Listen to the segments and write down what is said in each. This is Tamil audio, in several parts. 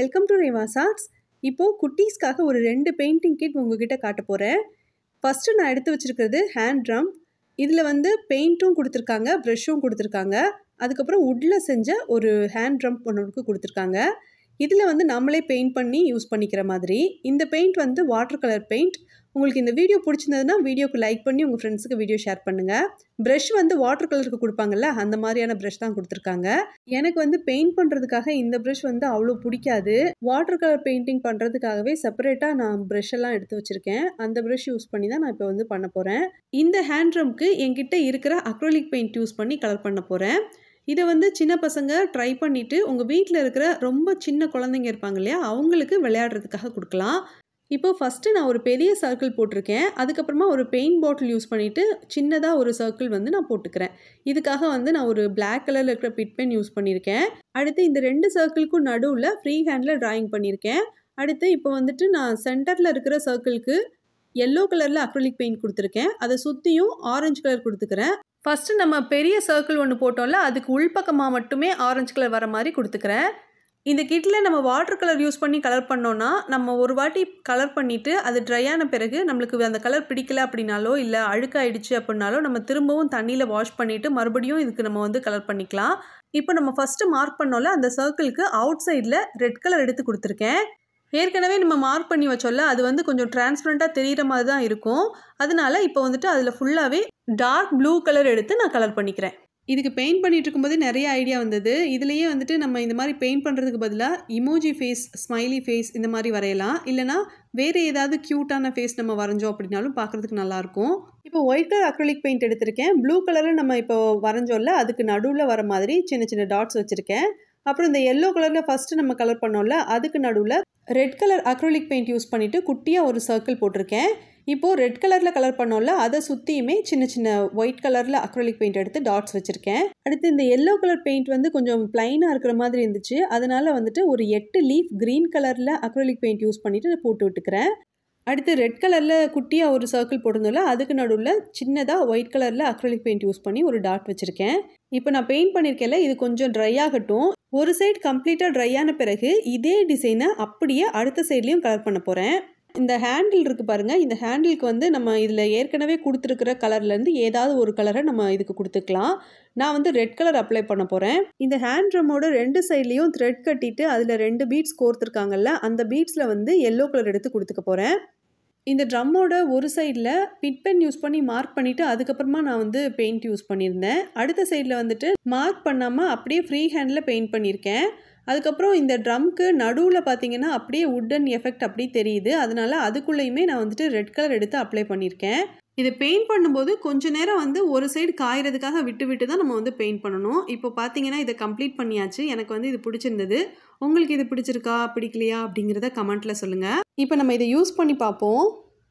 வெல்கம் டு ரேவாஸ் ஆர்ட்ஸ் இப்போது குட்டீஸ்க்காக ஒரு ரெண்டு பெயிண்டிங் கிட் உங்ககிட்ட காட்ட போகிறேன் ஃபஸ்ட்டு நான் எடுத்து வச்சுருக்கிறது ஹேண்ட் ட்ரம் இதில் வந்து பெயிண்ட்டும் கொடுத்துருக்காங்க ப்ரெஷ்ஷும் கொடுத்துருக்காங்க அதுக்கப்புறம் வுட்டில் செஞ்ச ஒரு ஹேண்ட் ட்ரம் ஒன்றுக்கு கொடுத்துருக்காங்க இதில் வந்து நம்மளே பெயிண்ட் பண்ணி யூஸ் பண்ணிக்கிற மாதிரி இந்த பெயிண்ட் வந்து வாட்டர் கலர் பெயிண்ட் உங்களுக்கு இந்த வீடியோ பிடிச்சிருந்ததுன்னா வீடியோக்கு லைக் பண்ணி உங்கள் ஃப்ரெண்ட்ஸுக்கு வீடியோ ஷேர் பண்ணுங்கள் ப்ரஷ் வந்து வாட்டர் கலருக்கு கொடுப்பாங்கல்ல அந்த மாதிரியான ப்ரஷ் தான் கொடுத்துருக்காங்க எனக்கு வந்து பெயிண்ட் பண்ணுறதுக்காக இந்த ப்ரஷ் வந்து அவ்வளோ பிடிக்காது வாட்டர் கலர் பெயிண்டிங் பண்ணுறதுக்காகவே செப்பரேட்டாக நான் ப்ரஷ் எல்லாம் எடுத்து வச்சுருக்கேன் அந்த ப்ரஷ் யூஸ் பண்ணி தான் நான் இப்போ வந்து பண்ண போகிறேன் இந்த ஹேண்ட் ட்ரம்க்கு என்கிட்ட இருக்கிற அக்ரோலிக் பெயிண்ட் யூஸ் பண்ணி கலர் பண்ண போகிறேன் இதை வந்து சின்ன பசங்க ட்ரை பண்ணிவிட்டு உங்கள் வீட்டில் இருக்கிற ரொம்ப சின்ன குழந்தைங்க இருப்பாங்க இல்லையா அவங்களுக்கு விளையாடுறதுக்காக கொடுக்கலாம் இப்போ ஃபஸ்ட்டு நான் ஒரு பெரிய சர்க்கிள் போட்டிருக்கேன் அதுக்கப்புறமா ஒரு பெயிண்ட் பாட்டில் யூஸ் பண்ணிவிட்டு சின்னதாக ஒரு சர்க்கிள் வந்து நான் போட்டுக்கிறேன் இதுக்காக வந்து நான் ஒரு பிளாக் கலரில் இருக்கிற பிட் பென் யூஸ் பண்ணியிருக்கேன் அடுத்து இந்த ரெண்டு சர்க்கிளுக்கும் நடுவில் ஃப்ரீ ஹேண்டில் ட்ராயிங் பண்ணியிருக்கேன் அடுத்து இப்போ வந்துட்டு நான் சென்டரில் இருக்கிற சர்க்கிளுக்கு எல்லோ கலரில் அக்ரலிக் பெயிண்ட் கொடுத்துருக்கேன் அதை சுற்றியும் ஆரஞ்சு கலர் கொடுத்துக்கிறேன் ஃபஸ்ட்டு நம்ம பெரிய சர்க்கிள் ஒன்று போட்டோம்ல அதுக்கு உள்பக்கமாக மட்டுமே ஆரஞ்சு கலர் வர மாதிரி கொடுத்துக்கிறேன் இந்த கிட்டில் நம்ம வாட்டர் கலர் யூஸ் பண்ணி கலர் பண்ணோன்னா நம்ம ஒரு வாட்டி கலர் பண்ணிவிட்டு அது ட்ரை ஆன பிறகு நம்மளுக்கு அந்த கலர் பிடிக்கல அப்படின்னாலோ இல்லை அழுக்காயிடுச்சு அப்படின்னாலோ நம்ம திரும்பவும் தண்ணியில் வாஷ் பண்ணிவிட்டு மறுபடியும் இதுக்கு நம்ம வந்து கலர் பண்ணிக்கலாம் இப்போ நம்ம ஃபஸ்ட்டு மார்க் பண்ணோம்ல அந்த சர்க்கிளுக்கு அவுட் சைடில் ரெட் கலர் எடுத்து கொடுத்துருக்கேன் ஏற்கனவே நம்ம மார்க் பண்ணி வச்சோம்ல அது வந்து கொஞ்சம் டிரான்ஸ்பரண்ட்டாக தெரிகிற மாதிரி தான் இருக்கும் அதனால இப்போ வந்துட்டு அதில் ஃபுல்லாகவே டார்க் ப்ளூ கலர் எடுத்து நான் கலர் பண்ணிக்கிறேன் இதுக்கு பெயிண்ட் பண்ணிட்டு இருக்கும்போது நிறைய ஐடியா வந்தது இதுலேயே வந்துட்டு நம்ம இந்த மாதிரி பெயிண்ட் பண்ணுறதுக்கு பதிலாக இமோஜி ஃபேஸ் ஸ்மைலி ஃபேஸ் இந்த மாதிரி வரையலாம் இல்லைனா வேறு ஏதாவது க்யூட்டான ஃபேஸ் நம்ம வரைஞ்சோம் அப்படின்னாலும் பார்க்குறதுக்கு நல்லாயிருக்கும் இப்போ ஒயிட் கலர் அக்ரலிக் பெயிண்ட் எடுத்திருக்கேன் ப்ளூ கலரில் நம்ம இப்போ வரைஞ்சோம்ல அதுக்கு நடுவில் வர மாதிரி சின்ன சின்ன டாட்ஸ் வச்சுருக்கேன் அப்புறம் இந்த எல்லோ கலரில் ஃபஸ்ட்டு நம்ம கலர் பண்ணோம்ல அதுக்கு நடுவில் red colour acrylic paint use பண்ணிவிட்டு குட்டியாக ஒரு சர்க்கிள் போட்டிருக்கேன் இப்போது ரெட் கலரில் கலர் பண்ணோம்ல அதை சுற்றியுமே சின்ன சின்ன ஒயிட் கலரில் அக்ரோலிக் பெயிண்ட் எடுத்து டாட்ஸ் வச்சுருக்கேன் அடுத்து இந்த எல்லோ கலர் பெயிண்ட் வந்து கொஞ்சம் ப்ளைனாக இருக்கிற மாதிரி இருந்துச்சு அதனால் வந்துட்டு ஒரு எட்டு லீஃப் க்ரீன் கலரில் அக்ரோலிக் பெயிண்ட் யூஸ் பண்ணிவிட்டு போட்டு விட்டுக்கிறேன் அடுத்து ரெட் கலரில் குட்டியாக ஒரு சர்க்கிள் போட்டிருந்தோம்ல அதுக்கு நடுவில் சின்னதாக ஒயிட் கலரில் அக்ரலிக் பெயிண்ட் யூஸ் பண்ணி ஒரு டாட் வச்சுருக்கேன் இப்போ நான் பெயிண்ட் பண்ணியிருக்கேன்ல இது கொஞ்சம் ட்ரை ஆகட்டும் ஒரு சைடு கம்ப்ளீட்டாக ட்ரை ஆன பிறகு இதே டிசைனை அப்படியே அடுத்த சைட்லேயும் கலர் பண்ண போகிறேன் இந்த ஹேண்டில் இருக்குது பாருங்கள் இந்த ஹேண்டிலுக்கு வந்து நம்ம இதில் ஏற்கனவே கொடுத்துருக்கிற கலர்லேருந்து ஏதாவது ஒரு கலரை நம்ம இதுக்கு கொடுத்துக்கலாம் நான் வந்து ரெட் கலர் அப்ளை பண்ண போகிறேன் இந்த ஹேண்ட் ட்ரம்மோட ரெண்டு சைட்லேயும் த்ரெட் கட்டிட்டு அதில் ரெண்டு பீட்ஸ் கோர்த்துருக்காங்கல்ல அந்த பீட்ஸில் வந்து எல்லோ கலர் எடுத்து கொடுத்துக்க போகிறேன் இந்த ட்ரம்மோட ஒரு சைடில் பிட் பென் யூஸ் பண்ணி மார்க் பண்ணிவிட்டு அதுக்கப்புறமா நான் வந்து பெயிண்ட் யூஸ் பண்ணியிருந்தேன் அடுத்த சைடில் வந்துட்டு மார்க் பண்ணாமல் அப்படியே ஃப்ரீ ஹேண்டில் பெயிண்ட் பண்ணியிருக்கேன் அதுக்கப்புறம் இந்த ட்ரம்க்கு நடுவில் பார்த்தீங்கன்னா அப்படியே உட்டன் எஃபெக்ட் அப்படி தெரியுது அதனால அதுக்குள்ளேயுமே நான் வந்துட்டு ரெட் கலர் எடுத்து அப்ளை பண்ணியிருக்கேன் இதை பெயிண்ட் பண்ணும்போது கொஞ்ச நேரம் வந்து ஒரு சைடு காயறதுக்காக விட்டு விட்டு தான் நம்ம வந்து பெயிண்ட் பண்ணணும் இப்போ பார்த்தீங்கன்னா இதை கம்ப்ளீட் பண்ணியாச்சு எனக்கு வந்து இது பிடிச்சிருந்தது உங்களுக்கு இது பிடிச்சிருக்கா பிடிக்கலையா அப்படிங்கிறத கமெண்ட்டில் சொல்லுங்கள் இப்போ நம்ம இதை யூஸ் பண்ணி பார்ப்போம்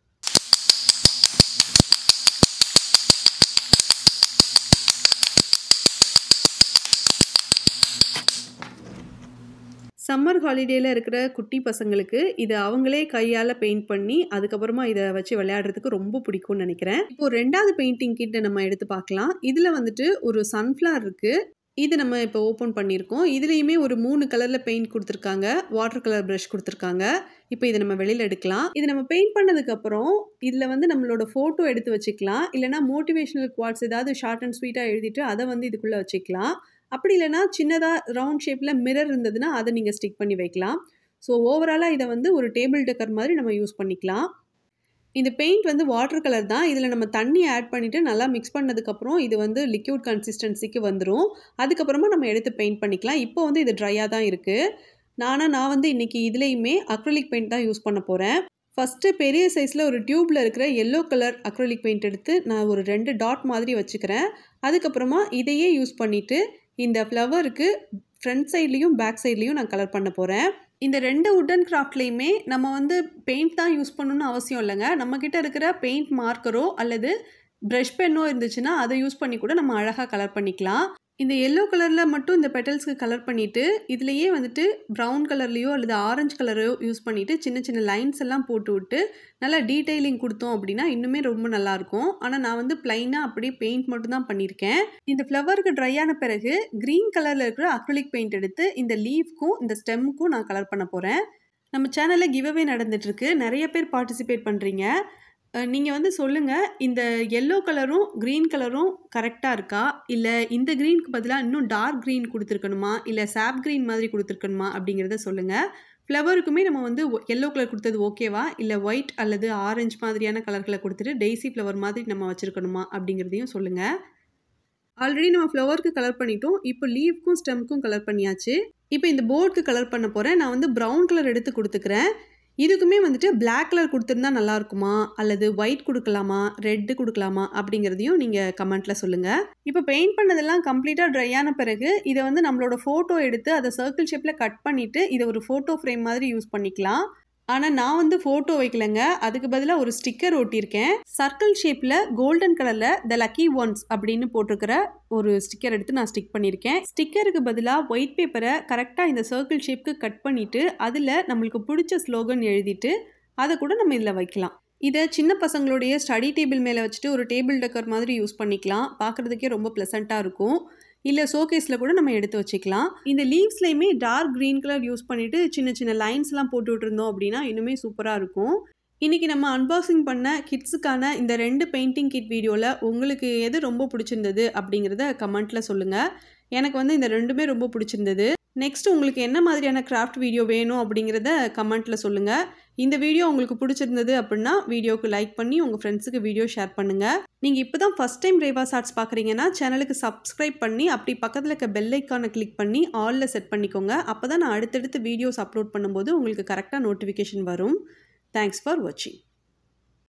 சம்மர் ஹாலிடேயில் இருக்கிற குட்டி பசங்களுக்கு இதை அவங்களே கையால் பெயிண்ட் பண்ணி அதுக்கப்புறமா இதை வச்சு விளையாடுறதுக்கு ரொம்ப பிடிக்கும்னு நினைக்கிறேன் இப்போ ரெண்டாவது பெயிண்டிங் கிட்ட நம்ம எடுத்து பார்க்கலாம் இதில் வந்துட்டு ஒரு சன்ஃப்ளவர் இருக்குது இது நம்ம இப்போ ஓப்பன் பண்ணியிருக்கோம் இதுலேயுமே ஒரு மூணு கலரில் பெயிண்ட் கொடுத்துருக்காங்க வாட்டர் கலர் ப்ரஷ் கொடுத்துருக்காங்க இப்போ இதை நம்ம வெளியில் எடுக்கலாம் இது நம்ம பெயிண்ட் பண்ணதுக்கப்புறம் இதில் வந்து நம்மளோட ஃபோட்டோ எடுத்து வச்சுக்கலாம் இல்லைனா மோட்டிவேஷனல் குவாட்ஸ் ஏதாவது ஷார்ட் அண்ட் ஸ்வீட்டாக எழுதிட்டு அதை வந்து இதுக்குள்ளே வச்சுக்கலாம் அப்படி இல்லைனா சின்னதாக ரவுண்ட் ஷேப்பில் மிரர் இருந்ததுன்னா அதை நீங்கள் ஸ்டிக் பண்ணி வைக்கலாம் ஸோ ஓவராலாக இதை வந்து ஒரு டேபிள் டெக்கர் மாதிரி நம்ம யூஸ் பண்ணிக்கலாம் இந்த பெயிண்ட் வந்து வாட்டர் கலர் தான் இதில் நம்ம தண்ணி ஆட் பண்ணிவிட்டு நல்லா மிக்ஸ் பண்ணதுக்கப்புறம் இது வந்து லிக்யூட் கன்சிஸ்டன்சிக்கு வந்துடும் அதுக்கப்புறமா நம்ம எடுத்து பெயிண்ட் பண்ணிக்கலாம் இப்போ வந்து இது ட்ரையாக தான் இருக்குது நானாக நான் வந்து இன்றைக்கி இதுலேயுமே அக்ரலிக் பெயிண்ட் தான் யூஸ் பண்ண போகிறேன் ஃபஸ்ட்டு பெரிய சைஸில் ஒரு டியூப்பில் இருக்கிற எல்லோ கலர் அக்ரலிக் பெயிண்ட் எடுத்து நான் ஒரு ரெண்டு டாட் மாதிரி வச்சுக்கிறேன் அதுக்கப்புறமா இதையே யூஸ் பண்ணிவிட்டு இந்த ஃப்ளவருக்கு ஃப்ரண்ட் சைட்லேயும் பேக் சைட்லேயும் நான் கலர் பண்ண போகிறேன் இந்த ரெண்டு உட்டன் கிராஃப்ட்லேயுமே நம்ம வந்து பெயிண்ட் தான் யூஸ் பண்ணணும்னு அவசியம் இல்லைங்க நம்மக்கிட்ட இருக்கிற பெயிண்ட் மார்க்கரோ அல்லது ப்ரஷ் பென்னோ இருந்துச்சுன்னா அதை யூஸ் பண்ணி கூட நம்ம அழகாக கலர் பண்ணிக்கலாம் இந்த எல்லோ கலரில் மட்டும் இந்த பெட்டல்ஸ்க்கு கலர் பண்ணிவிட்டு இதுலேயே வந்துட்டு ப்ரௌன் கலர்லேயோ அல்லது ஆரஞ்சு கலரையோ யூஸ் பண்ணிவிட்டு சின்ன சின்ன லைன்ஸ் எல்லாம் போட்டு விட்டு நல்லா டீட்டெயிலிங் கொடுத்தோம் அப்படின்னா இன்னுமே ரொம்ப நல்லாயிருக்கும் ஆனால் நான் வந்து ப்ளைனாக அப்படியே பெயிண்ட் மட்டும் தான் பண்ணியிருக்கேன் இந்த ஃப்ளவருக்கு ட்ரை ஆன பிறகு க்ரீன் கலரில் இருக்கிற அக்ரலிக் பெயிண்ட் எடுத்து இந்த லீஃப்க்கும் இந்த ஸ்டெம்முக்கும் நான் கலர் பண்ண போகிறேன் நம்ம சேனலில் கிவ்அவே நடந்துகிட்ருக்கு நிறைய பேர் பார்ட்டிசிபேட் பண்ணுறீங்க நீங்கள் வந்து சொல்லுங்கள் இந்த எல்லோ கலரும் க்ரீன் கலரும் கரெக்டாக இருக்கா இல்லை இந்த க்ரீனுக்கு பதிலாக இன்னும் டார்க் க்ரீன் கொடுத்துருக்கணுமா இல்லை சாப் க்ரீன் மாதிரி கொடுத்துருக்கணுமா அப்படிங்கிறத சொல்லுங்கள் ஃப்ளவருக்குமே நம்ம வந்து எல்லோ கலர் கொடுத்தது ஓகேவா இல்லை ஒயிட் அல்லது ஆரஞ்சு மாதிரியான கலர்களை கொடுத்துட்டு டெய்ஸி ஃப்ளவர் மாதிரி நம்ம வச்சுருக்கணுமா அப்படிங்கிறதையும் சொல்லுங்கள் ஆல்ரெடி நம்ம ஃப்ளவருக்கு கலர் பண்ணிட்டோம் இப்போ லீவ்க்கும் ஸ்டெம்க்கும் கலர் பண்ணியாச்சு இப்போ இந்த போர்டுக்கு கலர் பண்ண போகிறேன் நான் வந்து ப்ரௌன் கலர் எடுத்து கொடுத்துக்கிறேன் இதுக்குமே வந்துட்டு பிளாக் கலர் கொடுத்துருந்தா நல்லா இருக்குமா அல்லது ஒயிட் கொடுக்கலாமா ரெட்டு கொடுக்கலாமா அப்படிங்கிறதையும் நீங்கள் கமெண்ட்டில் சொல்லுங்கள் இப்போ பெயிண்ட் பண்ணதெல்லாம் கம்ப்ளீட்டாக ட்ரை ஆன பிறகு இதை வந்து நம்மளோட ஃபோட்டோ எடுத்து அதை சர்க்கிள் ஷேப்பில் கட் பண்ணிவிட்டு இதை ஒரு ஃபோட்டோ ஃப்ரேம் மாதிரி யூஸ் பண்ணிக்கலாம் ஆனால் நான் வந்து ஃபோட்டோ வைக்கலங்க அதுக்கு பதிலாக ஒரு ஸ்டிக்கர் ஒட்டியிருக்கேன் சர்க்கிள் ஷேப்பில் கோல்டன் கலரில் த லக்கி ஒன்ஸ் அப்படின்னு போட்டிருக்கிற ஒரு ஸ்டிக்கர் எடுத்து நான் ஸ்டிக் பண்ணியிருக்கேன் ஸ்டிக்கருக்கு பதிலாக ஒயிட் பேப்பரை கரெக்டாக இந்த சர்க்கிள் ஷேப்க்கு கட் பண்ணிவிட்டு அதில் நம்மளுக்கு பிடிச்ச ஸ்லோகன் எழுதிட்டு அதை கூட நம்ம இதில் வைக்கலாம் இதை சின்ன பசங்களுடைய ஸ்டடி டேபிள் மேலே வச்சுட்டு ஒரு டேபிள் டெக்கர் மாதிரி யூஸ் பண்ணிக்கலாம் பார்க்குறதுக்கே ரொம்ப ப்ளசண்ட்டாக இருக்கும் இல்லை ஷோகேஸில் கூட நம்ம எடுத்து வச்சுக்கலாம் இந்த லீவ்ஸ்லேயுமே டார்க் க்ரீன் கலர் யூஸ் பண்ணிவிட்டு சின்ன சின்ன லைன்ஸ்லாம் போட்டு விட்டுருந்தோம் அப்படின்னா இன்னுமே சூப்பராக இருக்கும் இன்றைக்கி நம்ம அன்பாக்சிங் பண்ண கிட்ஸுக்கான இந்த ரெண்டு பெயிண்டிங் கிட் வீடியோவில் உங்களுக்கு எது ரொம்ப பிடிச்சிருந்தது அப்படிங்கிறத கமெண்ட்டில் சொல்லுங்கள் எனக்கு வந்து இந்த ரெண்டுமே ரொம்ப பிடிச்சிருந்தது நெக்ஸ்ட் உங்களுக்கு என்ன மாதிரியான கிராஃப்ட் வீடியோ வேணும் அப்படிங்கிறத கமெண்ட்டில் சொல்லுங்கள் இந்த வீடியோ உங்களுக்கு பிடிச்சிருந்தது அப்படின்னா வீடியோக்கு லைக் பண்ணி உங்கள் ஃப்ரெண்ட்ஸுக்கு வீடியோ ஷேர் பண்ணுங்கள் நீங்கள் இப்போ தான் ஃபஸ்ட் டைம் ரேவா ஷார்ட்ஸ் பார்க்குறீங்கன்னா சேனலுக்கு சப்ஸ்கிரைப் பண்ணி அப்படி பக்கத்தில் இருக்க பெல் ஐக்கானை கிளிக் பண்ணி ஆலில் செட் பண்ணிக்கோங்க அப்போ தான் நான் அடுத்தடுத்து வீடியோஸ் அப்லோட் பண்ணும்போது உங்களுக்கு கரெக்டாக நோட்டிஃபிகேஷன் வரும் தேங்க்ஸ் ஃபார் வாட்சிங்